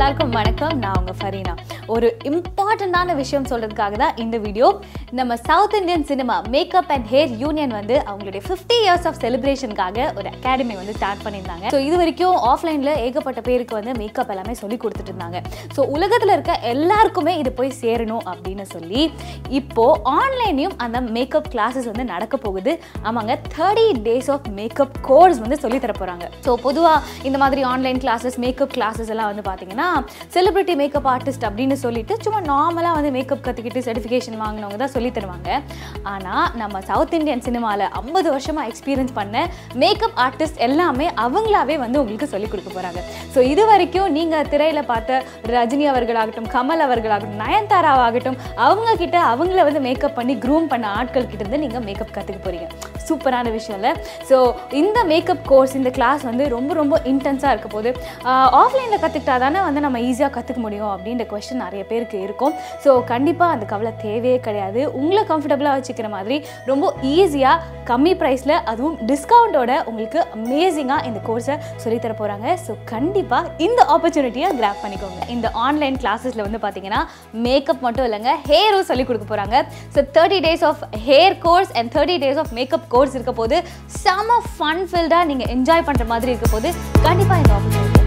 எல்லாருக்கும் வணக்கம் நான் உங்க ஃபரீனா ஒரு இம்பார்ட்டண்ட்டான விஷயம் சொல்றதுக்காக தான் இந்த வீடியோ நம்ம south Indian cinema makeup and hair union வந்து அவங்களுடைய 50 இயர்ஸ் ஆஃப் செலிப்ரேஷனுக்காக ஒரு அகாடமி வந்து ஸ்டார்ட் பண்ணியிருந்தாங்க ஸோ இது வரைக்கும் ஆஃப்லைனில் ஏகப்பட்ட பேருக்கு வந்து மேக்கப் எல்லாமே சொல்லி கொடுத்துட்டு இருந்தாங்க ஸோ உலகத்தில் இருக்க எல்லாருக்குமே இது போய் சேரணும் அப்படின்னு சொல்லி இப்போ ஆன்லைன்லையும் அந்த மேக்கப் கிளாஸஸ் வந்து நடக்க போகுது ஆமாங்க thirty days of makeup course வந்து சொல்லி தர போகிறாங்க ஸோ பொதுவாக இந்த மாதிரி ஆன்லைன் கிளாஸஸ் மேக்கப் கிளாஸஸ் எல்லாம் வந்து பார்த்தீங்கன்னா செலிபிரிட்டி மேக்கப் ஆர்டிஸ்ட் அப்படின்னு சொல்லிட்டு சும்மா நார்மலாக வந்து மேக்கப் கற்றுக்கிட்டு சர்டிஃபிகேஷன் வாங்கினவங்க தான் சொல்லி தருவாங்க ஆனால் நம்ம சவுத் இந்தியன் சினிமாவில் ஐம்பது வருஷமாக எக்ஸ்பீரியன்ஸ் பண்ண மேக்கப் ஆர்டிஸ்ட் எல்லாமே அவங்களாவே வந்து உங்களுக்கு சொல்லிக் கொடுக்க போகிறாங்க ஸோ இது வரைக்கும் நீங்கள் திரையில் பார்த்த ரஜினி அவர்களாகட்டும் கமல் அவர்களாகட்டும் நயன்தாராவாகட்டும் அவங்க கிட்ட அவங்கள வந்து மேக்கப் பண்ணி க்ரூம் பண்ண ஆட்கள் கிட்ட இருந்து நீங்கள் மேக்கப் கற்றுக்க போகிறீங்க சூப்பரான விஷயம் இல்லை ஸோ இந்த மேக்கப் கோர்ஸ் இந்த கிளாஸ் வந்து ரொம்ப ரொம்ப இன்டென்ஸாக இருக்க போது ஆஃப்லைனில் கற்றுக்கிட்டா தானே வந்து நம்ம ஈஸியாக கற்றுக்க முடியும் அப்படின்ற கொஸ்டின் நிறைய பேருக்கு இருக்கும் ஸோ கண்டிப்பாக அந்த கவலை தேவையே கிடையாது உங்களை கம்ஃபர்டபுளாக வச்சுக்கிற மாதிரி ரொம்ப ஈஸியாக கம்மி ப்ரைஸில் அதுவும் டிஸ்கவுண்ட்டோட உங்களுக்கு அமேசிங்காக இந்த கோர்ஸை சொல்லித்தர போகிறாங்க ஸோ கண்டிப்பாக இந்த ஆப்பர்ச்சுனிட்டியை கிராப் பண்ணிக்கோங்க இந்த ஆன்லைன் கிளாஸஸில் வந்து பார்த்தீங்கன்னா மேக்கப் மட்டும் இல்லைங்க ஹேரும் சொல்லிக் கொடுக்க போகிறாங்க so thirty days of hair course and thirty days of makeup course இருக்க போது செம ஃபன் ஃபில்டாக நீங்கள் என்ஜாய் பண்ணுற மாதிரி இருக்க போது கண்டிப்பாக இந்த ஆப்பர்ச்சுனிட்டி